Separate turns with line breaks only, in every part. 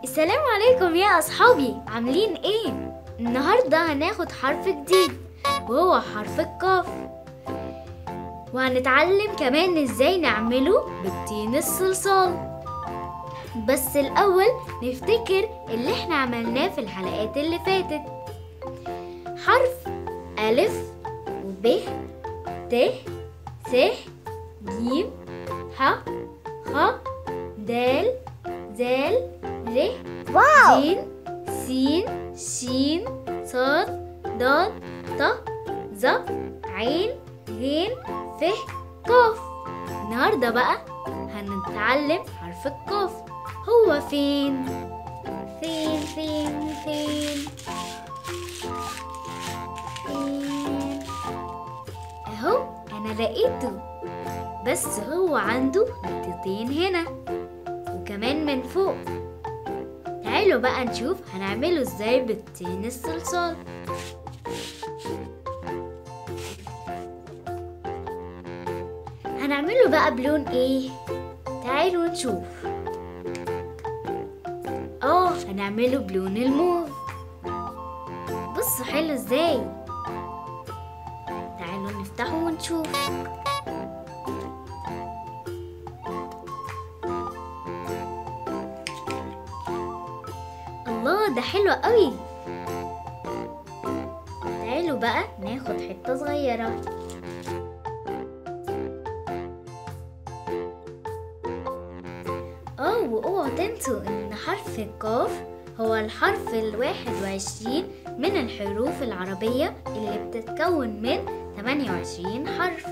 السلام عليكم يا أصحابي عاملين إيه؟ النهاردة هناخد حرف جديد وهو حرف القاف وهنتعلم كمان إزاي نعمله بالتين الصلصال بس الأول نفتكر اللي احنا عملناه في الحلقات اللي فاتت حرف ألف وب ت س ج ح خ دال زال ر
واو
زين سين شين صاد ضاد ط ظ عين غين ف قاف النهارده بقى هنتعلم حرف القاف هو فين فين فين فين فين اهو انا لقيته بس هو عنده نقطتين هنا وكمان من فوق تعالوا بقى نشوف هنعمله ازاي بالتين الصلصال هنعمله بقى بلون ايه تعالوا نشوف اه هنعمله بلون الموف بصوا حلو ازاي تعالوا نفتحه ونشوف الله ده حلو قوي تعالوا بقى ناخد حتة صغيرة اه واوعوا تنسوا ان حرف القاف هو الحرف الواحد وعشرين من الحروف العربية اللي بتتكون من 28 حرف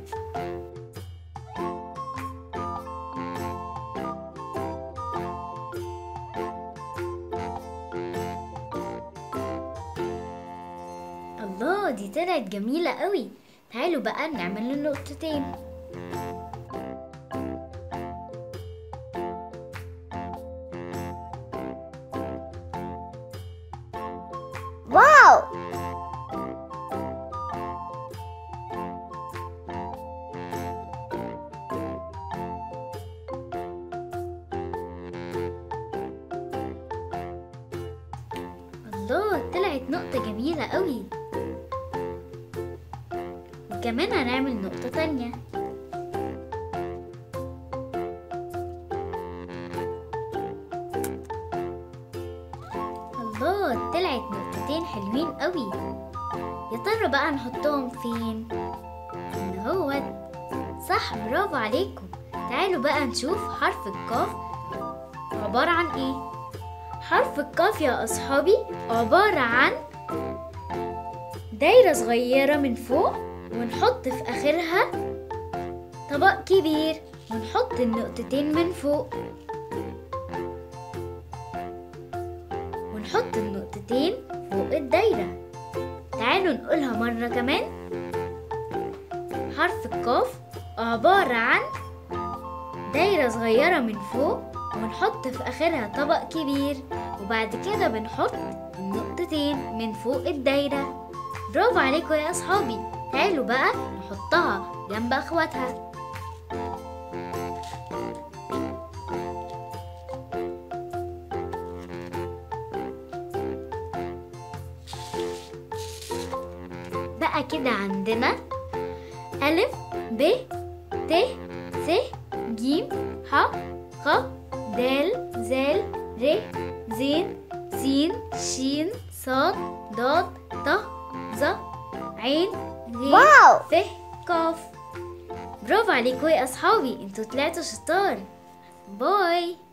الله دي طلعت جميلة قوي تعالوا بقى نعمل النقطتين
واو
الله طلعت نقطة جميلة قوي وكمان هنعمل نقطة تانية الله طلعت نقطتين حلوين قوي يا ترى بقى نحطهم فين ان هو صح برافو عليكم تعالوا بقى نشوف حرف القاف عبارة عن ايه حرف القاف يا أصحابي عبارة عن دايرة صغيرة من فوق ونحط في آخرها طبق كبير ونحط النقطتين من فوق ونحط النقطتين فوق الدايرة تعالوا نقولها مرة كمان حرف القاف عبارة عن دايرة صغيرة من فوق ونحط في آخرها طبق كبير وبعد كده بنحط النقطتين من فوق الدايرة برافو عليكم يا أصحابي تعالوا بقى نحطها جنب أخواتها بقى كده عندنا ألف ب ت س ج ح خ دال زال ر زين سين شين صاد ضاد ط ظ عين غين
واو
ف قاف برافو عليكم يا أصحابي انتوا طلعتوا شطار باي